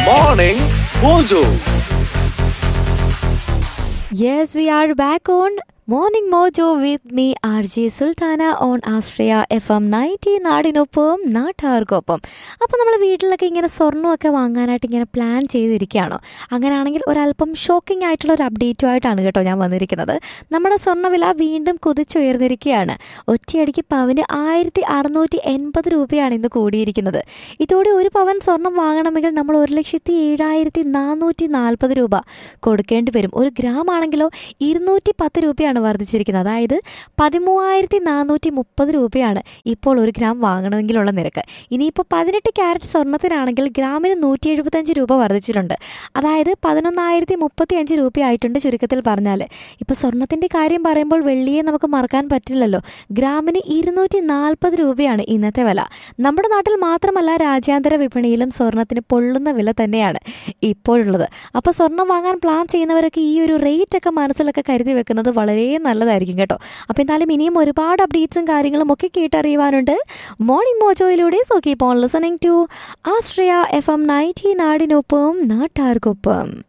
Morning Mojo. Yes, we are back on Morning Mojo with me, RJ Sultana on Astraya FM 90 നാടിനൊപ്പം നാട്ടാർക്കൊപ്പം അപ്പോൾ നമ്മൾ വീട്ടിലൊക്കെ ഇങ്ങനെ സ്വർണ്ണമൊക്കെ വാങ്ങാനായിട്ട് ഇങ്ങനെ പ്ലാൻ ചെയ്തിരിക്കുകയാണോ അങ്ങനെയാണെങ്കിൽ ഒരല്പം ഷോക്കിംഗ് ആയിട്ടുള്ള ഒരു അപ്ഡേറ്റുമായിട്ടാണ് കേട്ടോ ഞാൻ വന്നിരിക്കുന്നത് നമ്മുടെ സ്വർണ്ണവില വീണ്ടും കുതിച്ചുയർന്നിരിക്കുകയാണ് ഒറ്റയടിക്ക് പവന് ആയിരത്തി അറുന്നൂറ്റി എൺപത് രൂപയാണ് ഇന്ന് കൂടിയിരിക്കുന്നത് ഇതോടെ ഒരു പവൻ സ്വർണം വാങ്ങണമെങ്കിൽ നമ്മൾ ഒരു ലക്ഷത്തി ഏഴായിരത്തി നാനൂറ്റി നാൽപ്പത് രൂപ കൊടുക്കേണ്ടി വരും ഒരു ഗ്രാം ആണെങ്കിലോ ഇരുന്നൂറ്റി പത്ത് രൂപയാണ് വർദ്ധിച്ചിരിക്കുന്നത് അതായത് പതിമൂവായിരത്തി നാനൂറ്റി മുപ്പത് രൂപയാണ് ഇപ്പോൾ ഒരു ഗ്രാം വാങ്ങണമെങ്കിലുള്ള നിരക്ക് ഇനിയിപ്പോൾ പതിനെട്ട് ക്യാരറ്റ് സ്വർണ്ണത്തിനാണെങ്കിൽ ഗ്രാമിന് നൂറ്റി എഴുപത്തഞ്ച് രൂപ വർദ്ധിച്ചിട്ടുണ്ട് അതായത് പതിനൊന്നായിരത്തി മുപ്പത്തി അഞ്ച് രൂപയായിട്ടുണ്ട് ചുരുക്കത്തിൽ പറഞ്ഞാൽ ഇപ്പോൾ സ്വർണത്തിൻ്റെ കാര്യം പറയുമ്പോൾ വെള്ളിയെ നമുക്ക് മറക്കാൻ പറ്റില്ലല്ലോ ഗ്രാമിന് ഇരുന്നൂറ്റി നാൽപ്പത് രൂപയാണ് ഇന്നത്തെ വില നമ്മുടെ നാട്ടിൽ മാത്രമല്ല രാജ്യാന്തര വിപണിയിലും സ്വർണത്തിന് പൊള്ളുന്ന വില തന്നെയാണ് ഇപ്പോഴുള്ളത് അപ്പോൾ സ്വർണം വാങ്ങാൻ പ്ലാൻ ചെയ്യുന്നവരൊക്കെ ഈ ഒരു റേറ്റ് ഒക്കെ മനസ്സിലൊക്കെ കരുതി വെക്കുന്നത് വളരെ നല്ലതായിരിക്കും കേട്ടോ അപ്പോൾ എന്തായാലും ഇനിയും ഒരുപാട് അപ്ഡേറ്റ്സും കാര്യങ്ങളും ഒക്കെ കേട്ടറിയുവാനുണ്ട് മോർണിംഗ് മോജോയിലൂടെ so keep on listening to Astria F M ninety നാടിനൊപ്പം നാട്ടാർക്കൊപ്പം